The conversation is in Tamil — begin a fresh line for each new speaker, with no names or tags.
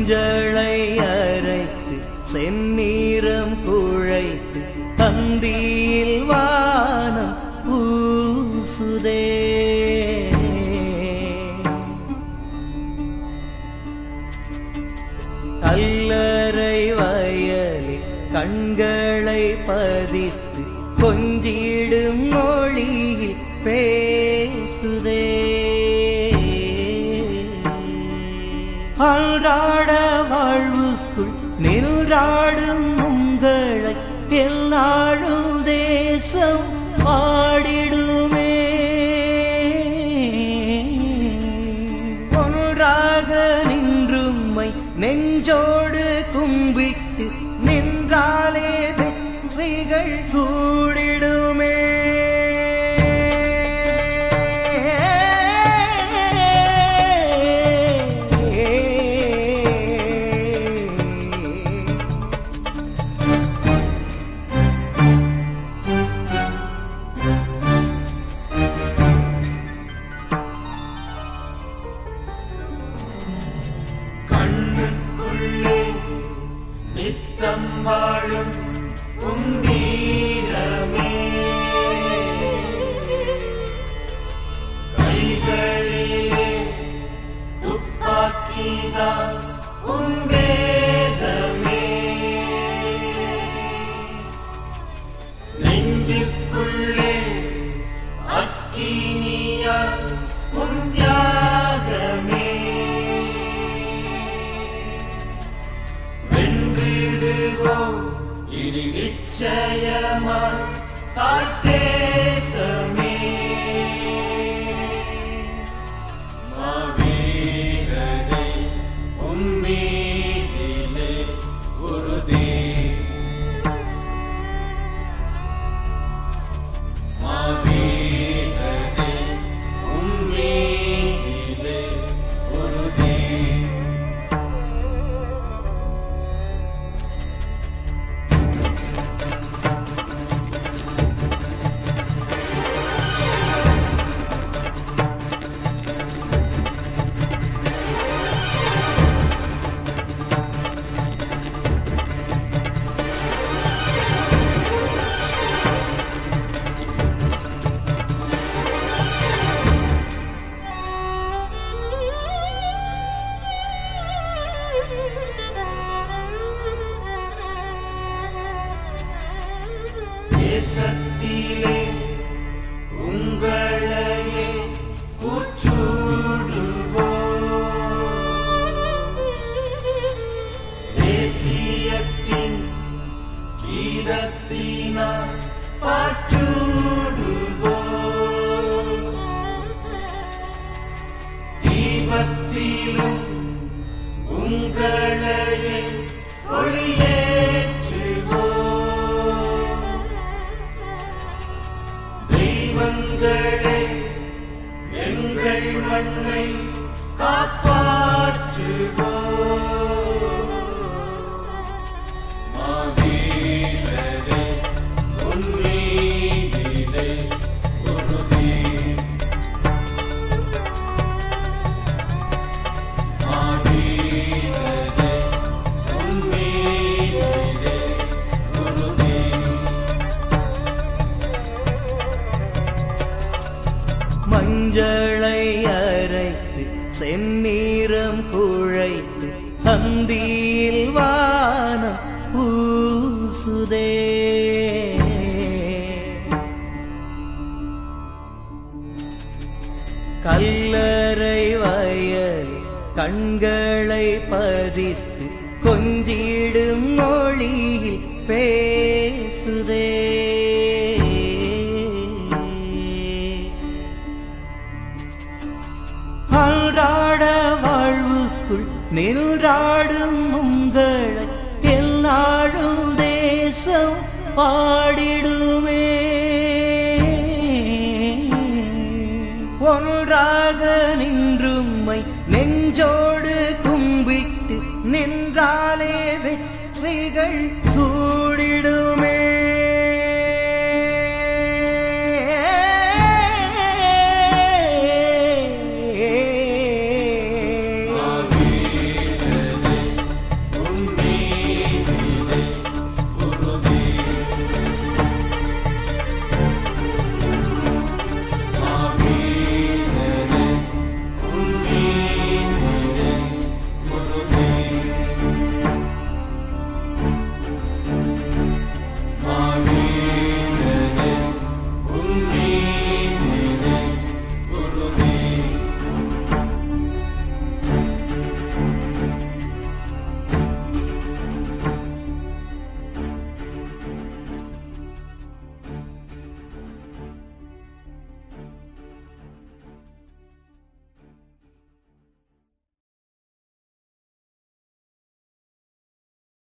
மஞ்சளை அரைத்து செந்நீரம் குழைத்து தந்தியில் வானம் பூசுதே கல்லறை வயலில் கண்களை பதித்து கொஞ்சிடும் மொழியில் பேசுதே அன்றாட வாழ்வுக்குள் நின்றாடும் உங்களை எல்லாரும் தேசம் பாடிடுமே ஒன்றாக நின்றும்மை நெஞ்சோடு கும்பிட்டு நின்றாலே வெற்றிகள் சூடிடுமே
கண்ணுக்குள்ளே நித்தம் வாழும் கும்பீரமே கைகளிலே துப்பாக்கிதான் உன் வேதமே நெஞ்சுக்குள்ளே அக்கினியா உன் தியாகமே வென்றிடுவோம் இனி நிச்சயமாய் தாய்த்தேசமே மாவீரனை உம்மீதிலே உறுதி மாவீரனை உம்மீதிலே உறுதி தேசத்திலே உங்களையே கூச்சூடுவோம் தேசியத்தின் கீதத்தினால் பாச்சூடுவோம் தீபத்திலும் உங்களையே ஒளியேற்றுவோம் தெய்வங்களே எங்கள் மண்ணை காப்பாற்றுவோம் மாவீரரே உன்மீதிலே உறுதி மாவீரரே உன்மீதிலே உறுதி
மஞ்சளை அரைத்து செந்நீரம் குழைத்து அந்தியில் வானம் பூசுதே கல்லறை வயல் கண்களை பதித்து கொஞ்சிடும் மொழியில் பேசுதே அன்றாட வாழ்வுக்குள் நின்றாடும் உங்களை எல்லாரும் தேசம் பாடிடுமே ஒன்றாக நின்றும்மை நெஞ்சோடு கும்பிட்டு நின்றாலே வெற்றிகள்